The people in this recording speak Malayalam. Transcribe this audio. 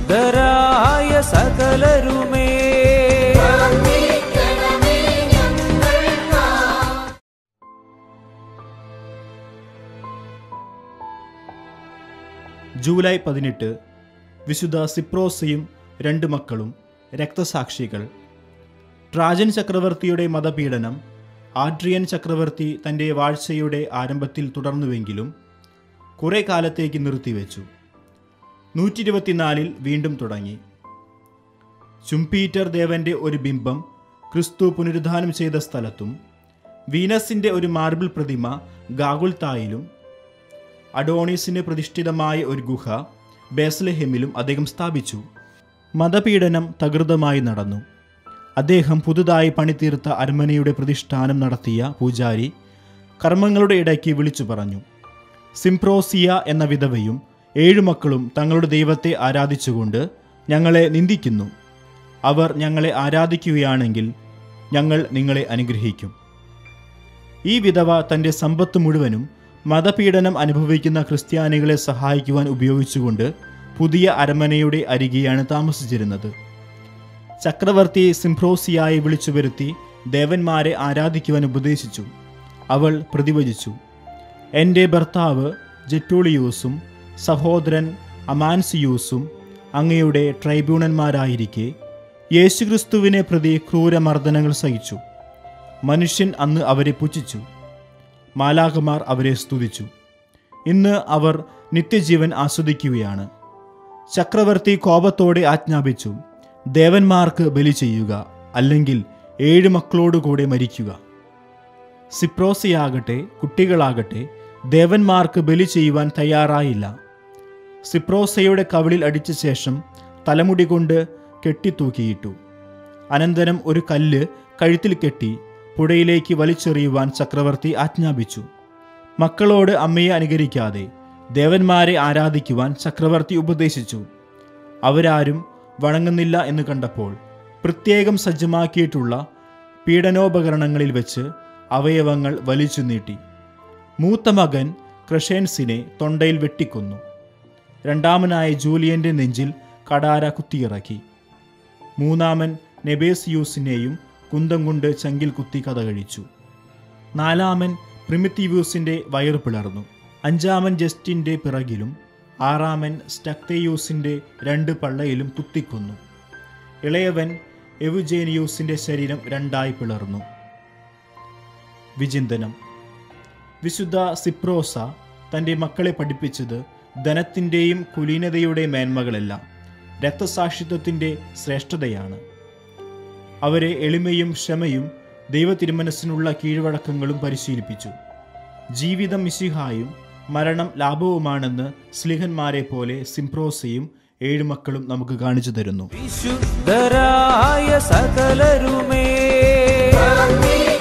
വിശുദ്ധരായ സകലരുമേ പ്രാർത്ഥിക്കണമേ ഞങ്ങൾക്കായി ജൂലൈ പതിനെട്ട് വിശുദ്ധ സിപ്രോസയും രണ്ട് മക്കളും രക്തസാക്ഷികൾ ട്രാജൻ ചക്രവർത്തിയുടെ മതപീഡനം ആഡ്രിയൻ ചക്രവർത്തി തൻ്റെ വാഴ്ചയുടെ ആരംഭത്തിൽ തുടർന്നുവെങ്കിലും കുറേ കാലത്തേക്ക് നിർത്തിവെച്ചു നൂറ്റി ഇരുപത്തിനാലിൽ വീണ്ടും തുടങ്ങി ചുംപീറ്റർ ദേവന്റെ ഒരു ബിംബം ക്രിസ്തു പുനരുദ്ധാനം ചെയ്ത സ്ഥലത്തും വീനസിന്റെ ഒരു മാർബിൾ പ്രതിമ ഗാഗുൽത്തായിലും അഡോണീസിന് പ്രതിഷ്ഠിതമായ ഒരു ഗുഹ ബേസ്ലഹെമിലും അദ്ദേഹം സ്ഥാപിച്ചു മതപീഡനം തകൃതമായി നടന്നു അദ്ദേഹം പുതുതായി പണിതീർത്ത അരമനയുടെ പ്രതിഷ്ഠാനം നടത്തിയ പൂജാരി കർമ്മങ്ങളുടെ ഇടയ്ക്ക് വിളിച്ചു പറഞ്ഞു സിംപ്രോസിയ എന്ന വിധവയും ഏഴു മക്കളും തങ്ങളുടെ ദൈവത്തെ ആരാധിച്ചുകൊണ്ട് ഞങ്ങളെ നിന്ദിക്കുന്നു അവർ ഞങ്ങളെ ആരാധിക്കുകയാണെങ്കിൽ ഞങ്ങൾ നിങ്ങളെ അനുഗ്രഹിക്കും ഈ വിധവ തൻ്റെ സമ്പത്ത് മുഴുവനും മതപീഡനം അനുഭവിക്കുന്ന ക്രിസ്ത്യാനികളെ സഹായിക്കുവാൻ ഉപയോഗിച്ചുകൊണ്ട് പുതിയ അരമനയുടെ അരികെയാണ് താമസിച്ചിരുന്നത് ചക്രവർത്തി സിംപ്രോസിയായി വിളിച്ചു വരുത്തി ദേവന്മാരെ ആരാധിക്കുവാൻ ഉപദേശിച്ചു അവൾ പ്രതിവചിച്ചു എൻ്റെ ഭർത്താവ് ജെറ്റൂളിയൂസും സഹോദരൻ അമാൻസിയൂസും അങ്ങയുടെ ട്രൈബ്യൂണന്മാരായിരിക്കെ യേശുക്രിസ്തുവിനെ പ്രതി ക്രൂരമർദ്ദനങ്ങൾ സഹിച്ചു മനുഷ്യൻ അന്ന് അവരെ പുച്ഛിച്ചു മാലാകമാർ അവരെ സ്തുതിച്ചു ഇന്ന് അവർ നിത്യജീവൻ ആസ്വദിക്കുകയാണ് ചക്രവർത്തി കോപത്തോടെ ആജ്ഞാപിച്ചു ദേവന്മാർക്ക് ബലി ചെയ്യുക അല്ലെങ്കിൽ ഏഴ് മക്കളോടുകൂടെ മരിക്കുക സിപ്രോസിയാകട്ടെ കുട്ടികളാകട്ടെ ദേവന്മാർക്ക് ബലി ചെയ്യുവാൻ തയ്യാറായില്ല സിപ്രോസയുടെ കവിളിൽ അടിച്ച ശേഷം തലമുടി കൊണ്ട് കെട്ടിത്തൂക്കിയിട്ടു അനന്തരം ഒരു കല്ല് കഴുത്തിൽ കെട്ടി പുഴയിലേക്ക് വലിച്ചെറിയുവാൻ ചക്രവർത്തി ആജ്ഞാപിച്ചു മക്കളോട് അമ്മയെ അനുകരിക്കാതെ ദേവന്മാരെ ആരാധിക്കുവാൻ ചക്രവർത്തി ഉപദേശിച്ചു അവരാരും വണങ്ങുന്നില്ല എന്ന് കണ്ടപ്പോൾ പ്രത്യേകം സജ്ജമാക്കിയിട്ടുള്ള പീഡനോപകരണങ്ങളിൽ വെച്ച് അവയവങ്ങൾ വലിച്ചു നീട്ടി മൂത്ത മകൻ ക്രഷേൻസിനെ തൊണ്ടയിൽ വെട്ടിക്കൊന്നു രണ്ടാമനായ ജൂലിയന്റെ നെഞ്ചിൽ കടാര കുത്തിയിറക്കി മൂന്നാമൻ നെബേസിയൂസിനെയും കുന്തം കൊണ്ട് ചങ്കിൽ കുത്തി കഥ കഴിച്ചു നാലാമൻ പ്രിമിത്തീവ്യൂസിന്റെ വയറ് പിളർന്നു അഞ്ചാമൻ ജസ്റ്റിന്റെ പിറകിലും ആറാമൻ സ്റ്റക്തേയൂസിന്റെ രണ്ട് പള്ളയിലും കുത്തിക്കൊന്നു ഇളയവൻ എവുജേനിയൂസിന്റെ ശരീരം രണ്ടായി പിളർന്നു വിചിന്തനം വിശുദ്ധ സിപ്രോസ തൻ്റെ മക്കളെ പഠിപ്പിച്ചത് ധനത്തിൻ്റെയും കുലീനതയുടെയും മേന്മകളല്ല രക്തസാക്ഷിത്വത്തിൻ്റെ ശ്രേഷ്ഠതയാണ് അവരെ എളിമയും ക്ഷമയും ദൈവ തിരുമനസ്സിനുള്ള കീഴ്വഴക്കങ്ങളും പരിശീലിപ്പിച്ചു ജീവിതം മിശിഹായും മരണം ലാഭവുമാണെന്ന് സ്ലിഹന്മാരെ പോലെ സിംപ്രോസയും ഏഴു മക്കളും നമുക്ക് കാണിച്ചു തരുന്നു വിശുദ്ധരായ സകലരുമേ പ്രാർത്ഥിക്കണമേ